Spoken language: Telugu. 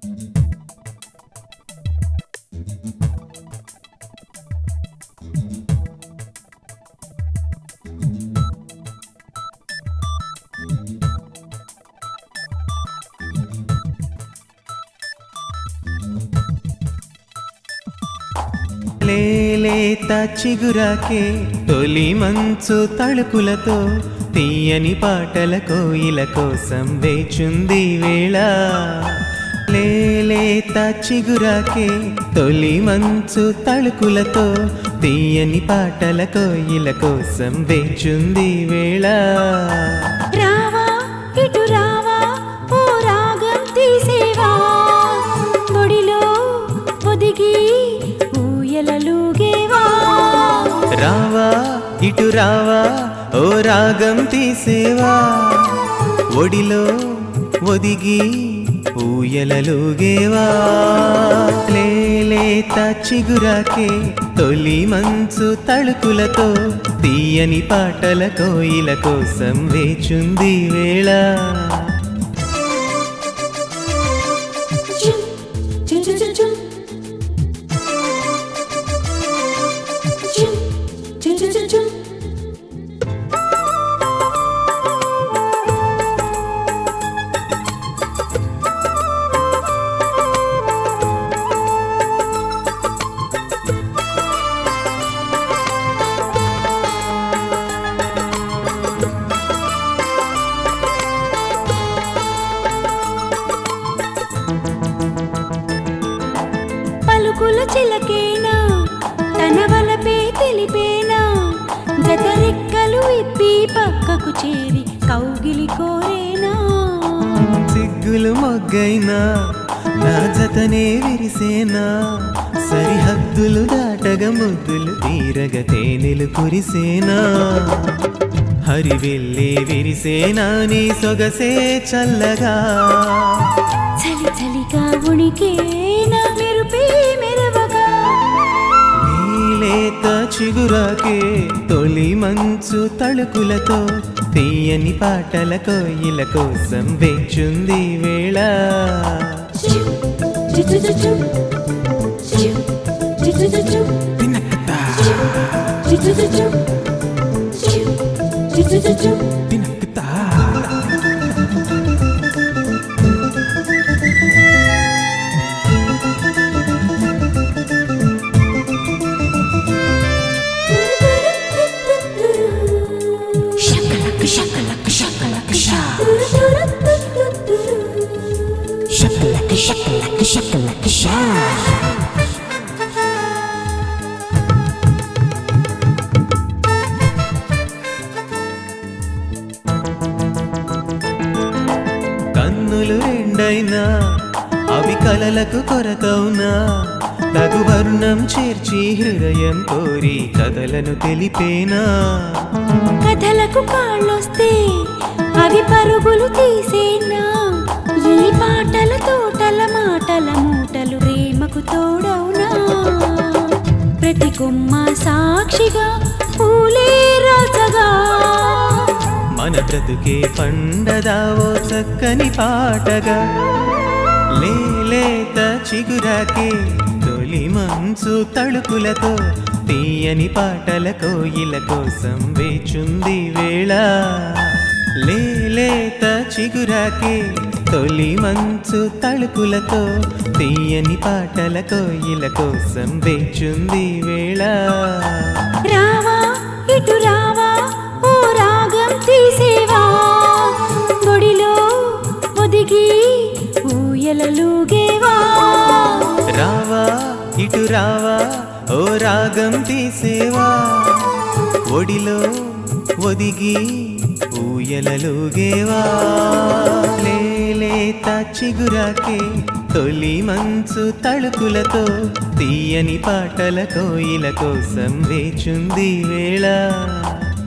లేలేత చిగురాకే తొలి మంచు తళుకులతో తీయని పాటల కోయిల కోసం వేచుంది వేళ లేలేత చిగురాకే తొలి మంచు తళుకులతో తీయని పాటల కోయిల కోసం వేచుంది వేళ రావా ఇటు రావా ఓ రాగం తీసేవా ఒడిలో ఒదిగి ఊయలలుగేవా రావా ఇటు రావా ఓ రాగం తీసేవా ఒడిలో ఒదిగి ఊయలలుగేవా లేలేత చిగురాకే తొలి మంచు తళుకులతో తీయని పాటల కోయిల కోసం వేచుంది వేళ చుం, చుం, చుం, చుం, చుం. చుం, చుం, చుం, చుం, చుం. పలుకుల చిలకేనా తన వలపే తెలిపేనా జతరెక్కలు ఇప్పి పక్కకు చేరి కౌగిలి కోరేనా సిగ్గులు మొగ్గైనా నా జతనే విరిసేనా సరిహద్దులు దాటగా ముద్దులు తీరగ తేనెలు కురిసేనా హరివెల్లే విరిసేనా నీ సొగసే చల్లగా చలి చలిగా ఉణికేనా మెరుపే మెరవగా నీలేత చిగురాకే తొలి మంచు తళుకులతో తీయని పాటల కోయిల కోసం వేచుంది వేళ చుం, చుం, చుం, చుం, చుం. చుం, చుం, చుం, చుం, చుం. చుం, చుం, చుం, చుం. చుం, చుం, చుం, చుం, చుం. Shakalaka, shakalaka, shakalaka, sha. Shakalaka, shakalaka, shakalaka, sha. కన్నులు రెండైనా అవి కలలకు కొరతౌనా తగు వర్ణం చేర్చి హృదయం కోరి కథలను తెలిపేనా కథలకు కాళ్ళొస్తే అవి పరుగులు తీసేనా ఈ పాటల తోటల మాటల మూటలు ప్రేమకు తోడవునా ప్రతి కొమ్మ సాక్షిగా పూలే రాసగా మన బ్రతుకే పండదావో చక్కని పాటగా లేలేత చిగురాకే తొలి మంచు తళుకులతో తీయని పాటల కోయిల కోసం వేచుంది వేళ లేలేత చిగురాకే తొలి మంచు తళుకులతో తీయని పాటల కోయిల కోసం వేచుంది వేళ రావా ఇటు రావా ఓ రాగం తీసేవా ఒడిలో ఒదిగి ఊయలలుగేవా రావా ఇటు రావా ఓ రాగం తీసేవా ఒడిలో ఒదిగి ఊయలలుగేవా లేలేత చిగురాకే తొలి మంచు తళుకులతో తీయని పాటల కోయిల కోసం వేచుంది వేళ